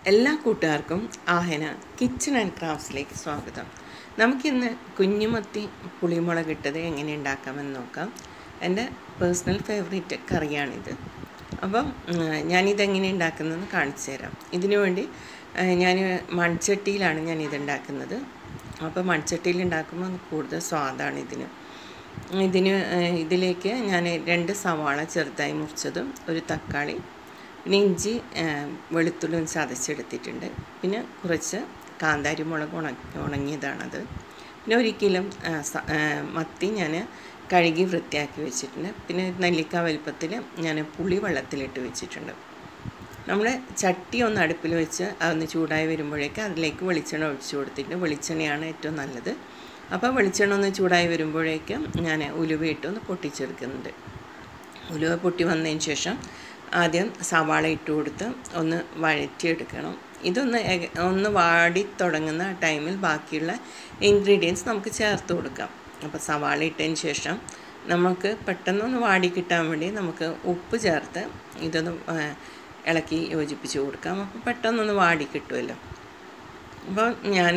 എല്ലാ കൂട്ടുകാർക്കും ആഹന kitchen and ക്രാഫ്റ്റ്സിലേക്ക് സ്വാഗതം നമുക്കിന്ന് കുഞ്ഞുമത്തി പുളിമുളക് ഇട്ടത് എങ്ങനെ ഉണ്ടാക്കാമെന്ന് നോക്കാം എൻ്റെ പേഴ്സണൽ ഫേവറേറ്റ് കറിയാണിത് അപ്പം ഉം, ഞാനിതെങ്ങനെ ഉണ്ടാക്കുന്നതെന്ന് കാണിച്ചു തരാം ഇതിനു വേണ്ടി ഞാൻ മൺചട്ടിയിലാണ് ഞാൻ ഇത് ഉണ്ടാക്കുന്നത് അപ്പോൾ മൺചട്ടിയിൽ ഉണ്ടാക്കുമ്പോൾ കൂടുതൽ സ്വാദാണ് ഇതിന് ഇതിന് ഏഹ്, ഇതിലേക്ക് ഞാൻ രണ്ട് സവാള ചെറുതായി മുറിച്ചതും ഒരു തക്കാളി പിന്നെ ഇഞ്ചി ഏഹ്, വെളുത്തുള്ളിയും ചതച്ചെടുത്തിട്ടുണ്ട് പിന്നെ കുറച്ച് കാന്താരി മുളക് ഉണ ഉണങ്ങിയതാണത് പിന്നെ ഒരിക്കലും മത്തി ഞാൻ കഴുകി വൃത്തിയാക്കി വെച്ചിട്ടുണ്ട് പിന്നെ നെല്ലിക്ക വലുപ്പത്തിൽ ഞാൻ പുളി വെള്ളത്തിലിട്ട് വെച്ചിട്ടുണ്ട് നമ്മൾ ചട്ടി ഒന്ന് അടുപ്പിൽ വെച്ച് അതൊന്ന് ചൂടായി വരുമ്പോഴേക്ക് അതിലേക്ക് വെളിച്ചെണ്ണ ഒഴിച്ചു കൊടുത്തിട്ട് വെളിച്ചെണ്ണയാണ് ഏറ്റവും നല്ലത് അപ്പോൾ വെളിച്ചെണ്ണ ഒന്ന് ചൂടായി വരുമ്പോഴേക്കും ഞാൻ ഉലുവയിട്ട് ഒന്ന് പൊട്ടിച്ചെടുക്കുന്നുണ്ട് ഉലുവ പൊട്ടി വന്നതിന് ശേഷം ആദ്യം സവാള ഇട്ട് കൊടുത്ത് ഒന്ന് വഴറ്റിയെടുക്കണം ഇതൊന്ന് ഏക- ഒന്ന് വാടി തുടങ്ങുന്ന ടൈമിൽ ബാക്കിയുള്ള ഇൻഗ്രീഡിയൻസ് നമുക്ക് ചേർത്ത് കൊടുക്കാം അപ്പോൾ സവാള ഇട്ടതിന് ശേഷം നമുക്ക് പെട്ടെന്നൊന്ന് വാടി കിട്ടാൻ വേണ്ടി നമുക്ക് ഉപ്പ് ചേർത്ത് ഇതൊന്ന് ആ, ഇളക്കി യോജിപ്പിച്ച് കൊടുക്കാം അപ്പോൾ പെട്ടെന്നൊന്ന് വാടി കിട്ടുമല്ലോ അപ്പോൾ ഞാൻ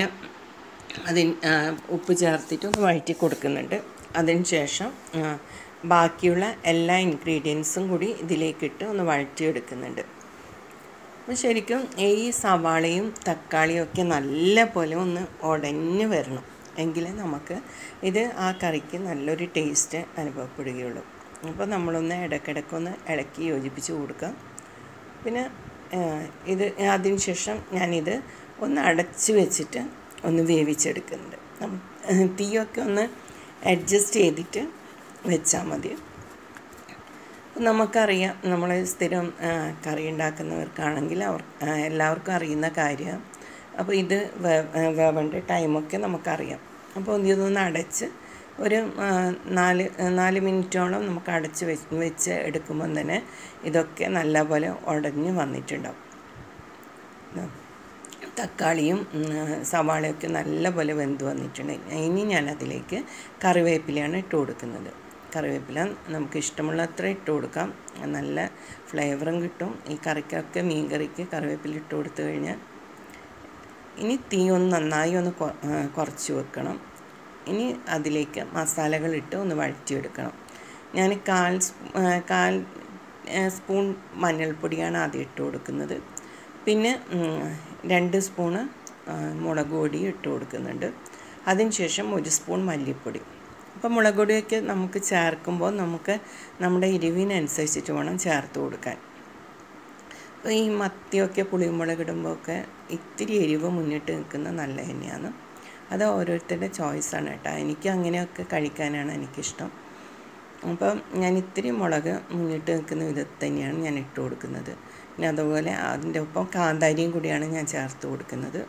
അതിന് ആ, ഉപ്പ് ചേർത്തിട്ട് ഒന്ന് വഴറ്റി കൊടുക്കുന്നുണ്ട് അതിന് ശേഷം ആ, ബാക്കിയുള്ള എല്ലാ ഇൻഗ്രീഡിയൻസും കൂടി ഇതിലേക്കിട്ട് ഒന്ന് വഴറ്റിയെടുക്കുന്നുണ്ട് അപ്പോൾ ശരിക്കും ഈ സവാളയും തക്കാളിയും ഒക്കെ നല്ല പോലെ ഒന്ന് ഉടഞ്ഞ് വരണം എങ്കിലേ നമുക്ക് ഇത് ആ കറിക്ക് നല്ലൊരു ടേസ്റ്റ് അനുഭവപ്പെടുകയുള്ളൂ അപ്പോൾ നമ്മളൊന്ന് ഇടയ്ക്കിടയ്ക്കൊന്ന് ഇളക്കി യോജിപ്പിച്ച് കൊടുക്കാം പിന്നെ ആ, ഇത് അതിന് ശേഷം ഞാനിത് ഒന്ന് അടച്ച് വെച്ചിട്ട് ഒന്ന് വേവിച്ചെടുക്കുന്നുണ്ട് അപ്പം, ആ, തീയൊക്കെ ഒന്ന് അഡ്ജസ്റ്റ് ചെയ്തിട്ട് വെച്ചാൽ മതി അപ്പം നമുക്കറിയാം നമ്മൾ സ്ഥിരം ആ, കറി ഉണ്ടാക്കുന്നവർക്കാണെങ്കിൽ അവർ ആ, എല്ലാവർക്കും അറിയുന്ന കാര്യമാണ് അപ്പോൾ ഇത് വേ- ആ, വേവേണ്ട ടൈമൊക്കെ നമുക്കറിയാം അപ്പോൾ ഇതൊന്ന് അടച്ച് ഒരു ആ, നാല് നാല് മിനിറ്റോളം നമുക്ക് അടച്ച് വെച്ച് വെച്ച് എടുക്കുമ്പം തന്നെ ഇതൊക്കെ നല്ലപോലെ ഉടഞ്ഞ് വന്നിട്ടുണ്ടാവും ഇതാ. തക്കാളിയും ഉം, സവാളയൊക്കെ നല്ലപോലെ വെന്ത് വന്നിട്ടുണ്ട് ഇനി ഞാൻ അതിലേക്ക് കറിവേപ്പിലയാണ് ഇട്ട് കൊടുക്കുന്നത് കറിവേപ്പില നമുക്ക് ഇഷ്ടമുള്ള അത്ര ഇട്ട് കൊടുക്കാം നല്ല ഫ്ലേവറും കിട്ടും ഈ കറിക്കൊക്കെ മീൻ കറിക്ക് കറിവേപ്പില ഇട്ട് കൊടുത്തു കഴിഞ്ഞാൽ ഇനി തീ ഒന്ന് നന്നായി ഒന്ന് കൊ- ആ, കുറച്ച് വെക്കണം ഇനി അതിലേക്ക് മസാലകളിട്ട് ഒന്ന് വഴറ്റിയെടുക്കണം ഞാൻ കാൽ സ്പൂ- ആ, കാൽ ആ, സ്പൂൺ മഞ്ഞൾപ്പൊടിയാണ് ആദ്യം ഇട്ട് കൊടുക്കുന്നത് പിന്നെ ഉം, രണ്ട് സ്പൂണ് ആ, മുളക് പൊടി ഇട്ട് കൊടുക്കുന്നുണ്ട് അതിനുശേഷം ഒരു സ്പൂൺ മല്ലിപ്പൊടി അപ്പോൾ മുളക് പൊടിയൊക്കെ നമുക്ക് ചേർക്കുമ്പോൾ നമുക്ക് നമ്മുടെ എരിവിനനുസരിച്ചിട്ട് വേണം ചേർത്ത് കൊടുക്കാൻ അപ്പോൾ ഈ മത്തിയൊക്കെ പുളിമുളക് ഇടുമ്പോൾ ഒക്കെ ഇത്തിരി എരിവ് മുന്നിട്ട് നിൽക്കുന്ന നല്ല തന്നെയാണ് അത് ഓരോരുത്തരുടെ ചോയ്സാണ് കേട്ടോ എനിക്ക് അങ്ങനെയൊക്കെ കഴിക്കാനാണ് എനിക്കിഷ്ടം അപ്പം ഞാൻ ഇത്തിരി മുളക് മുന്നിട്ട് നിൽക്കുന്ന വിധത്തിൽ തന്നെയാണ് ഞാൻ ഇട്ട് കൊടുക്കുന്നത് പിന്നെ അതുപോലെ അതിൻ്റെ ഒപ്പം കാന്താരിയും കൂടിയാണ് ഞാൻ ചേർത്ത് കൊടുക്കുന്നത്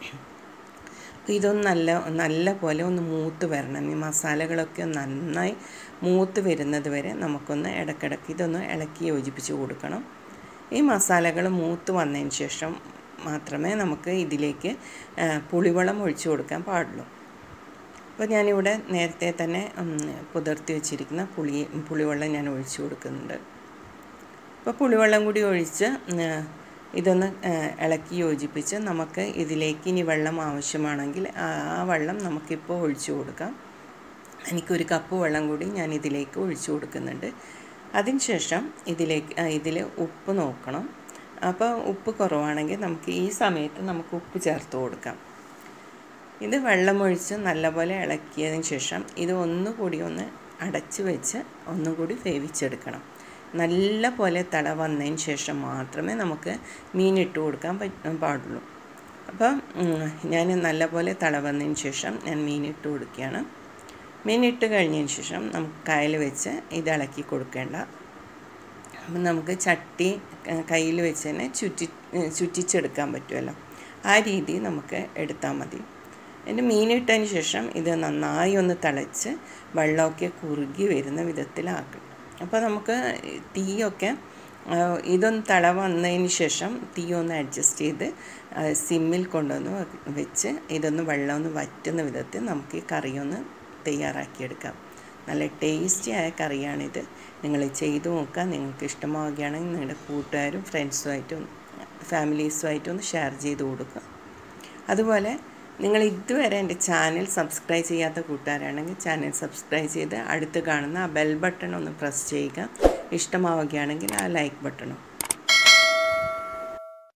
അപ്പോൾ ഇതൊന്ന് നല്ല നല്ല പോലെ ഒന്ന് മൂത്ത് വരണം ഈ മസാലകളൊക്കെ ഒന്ന് നന്നായി മൂത്ത് വരുന്നത് വരെ നമുക്കൊന്ന് ഇടയ്ക്കിടയ്ക്ക് ഇതൊന്ന് ഇളക്കി യോജിപ്പിച്ച് കൊടുക്കണം ഈ മസാലകൾ മൂത്ത് വന്നതിന് ശേഷം മാത്രമേ നമുക്ക് ഇതിലേക്ക് ആ, പുളിവെള്ളം ഒഴിച്ചു കൊടുക്കാൻ പാടുള്ളൂ അപ്പോൾ ഞാനിവിടെ നേരത്തെ തന്നെ ഉം, പുതിർത്തി വെച്ചിരിക്കുന്ന പുളി പുളിവെള്ളം ഞാൻ ഒഴിച്ചു കൊടുക്കുന്നുണ്ട് അപ്പോൾ പുളിവെള്ളം കൂടി ഒഴിച്ച് ഉം, ഇതൊന്ന് ആ, ഇളക്കി യോജിപ്പിച്ച് നമുക്ക് ഇതിലേക്ക് ഇനി വെള്ളം ആവശ്യമാണെങ്കിൽ ആ ആ വെള്ളം നമുക്കിപ്പോൾ ഒഴിച്ചു കൊടുക്കാം എനിക്കൊരു കപ്പ് വെള്ളം കൂടി ഞാൻ ഇതിലേക്ക് ഒഴിച്ചു കൊടുക്കുന്നുണ്ട് അതിനുശേഷം ഇതിലേക്ക് ഇതിൽ ഉപ്പ് നോക്കണം അപ്പോൾ ഉപ്പ് കുറവാണെങ്കിൽ നമുക്ക് ഈ സമയത്ത് നമുക്ക് ഉപ്പ് ചേർത്ത് കൊടുക്കാം ഇത് വെള്ളമൊഴിച്ച് നല്ലപോലെ ഇളക്കിയതിന് ശേഷം ഇത് ഒന്നുകൂടി ഒന്ന് അടച്ച് വെച്ച് ഒന്നുകൂടി വേവിച്ചെടുക്കണം നല്ല പോലെ തള വന്നതിന് ശേഷം മാത്രമേ നമുക്ക് മീൻ ഇട്ട് കൊടുക്കാൻ പറ്റ പാടുള്ളൂ അപ്പോൾ ഞാൻ നല്ലപോലെ തള വന്നതിന് ശേഷം ഞാൻ മീൻ ഇട്ട് കൊടുക്കുകയാണ് മീൻ ഇട്ട് കഴിഞ്ഞതിന് ശേഷം നമുക്ക് കയ്യിൽ വെച്ച് ഇത് ഇളക്കി കൊടുക്കേണ്ട അപ്പം നമുക്ക് ചട്ടി കയ്യിൽ വെച്ച് തന്നെ ചുറ്റി ചുറ്റിച്ചെടുക്കാൻ പറ്റുമല്ലോ ആ രീതി നമുക്ക് എടുത്താൽ മതി എൻ്റെ മീനിട്ടതിന് ശേഷം ഇത് നന്നായി ഒന്ന് തിളച്ച് വെള്ളമൊക്കെ കുറുകി വരുന്ന വിധത്തിലാക്കും അപ്പോൾ നമുക്ക് തീയൊക്കെ ആ, ഇതൊന്ന് തള വന്നതിന് ശേഷം തീ ഒന്ന് അഡ്ജസ്റ്റ് ചെയ്ത് ആ, സിമ്മിൽ കൊണ്ടുവന്ന് വെ- വെച്ച് ഇതൊന്ന് വെള്ളം ഒന്ന് വറ്റുന്ന വിധത്തിൽ നമുക്ക് ഈ കറിയൊന്ന് തയ്യാറാക്കിയെടുക്കാം നല്ല ടേസ്റ്റി ആയ കറിയാണിത് നിങ്ങൾ ചെയ്തു നോക്കുക നിങ്ങൾക്ക് ഇഷ്ടമാവുകയാണെങ്കിൽ നിങ്ങളുടെ കൂട്ടുകാരും ഫ്രണ്ട്സുമായിട്ടും ഫാമിലീസുമായിട്ട് ഒന്ന് ഷെയർ ചെയ്ത് കൊടുക്കുക അതുപോലെ നിങ്ങൾ ഇതുവരെ എൻ്റെ ചാനൽ സബ്സ്ക്രൈബ് ചെയ്യാത്ത കൂട്ടുകാരാണെങ്കിൽ ചാനൽ സബ്സ്ക്രൈബ് ചെയ്ത് അടുത്ത് കാണുന്ന ആ ബെൽ ബട്ടൺ ഒന്ന് പ്രസ് ചെയ്യുക ഇഷ്ടമാവുകയാണെങ്കിൽ ആ ലൈക്ക് ബട്ടണും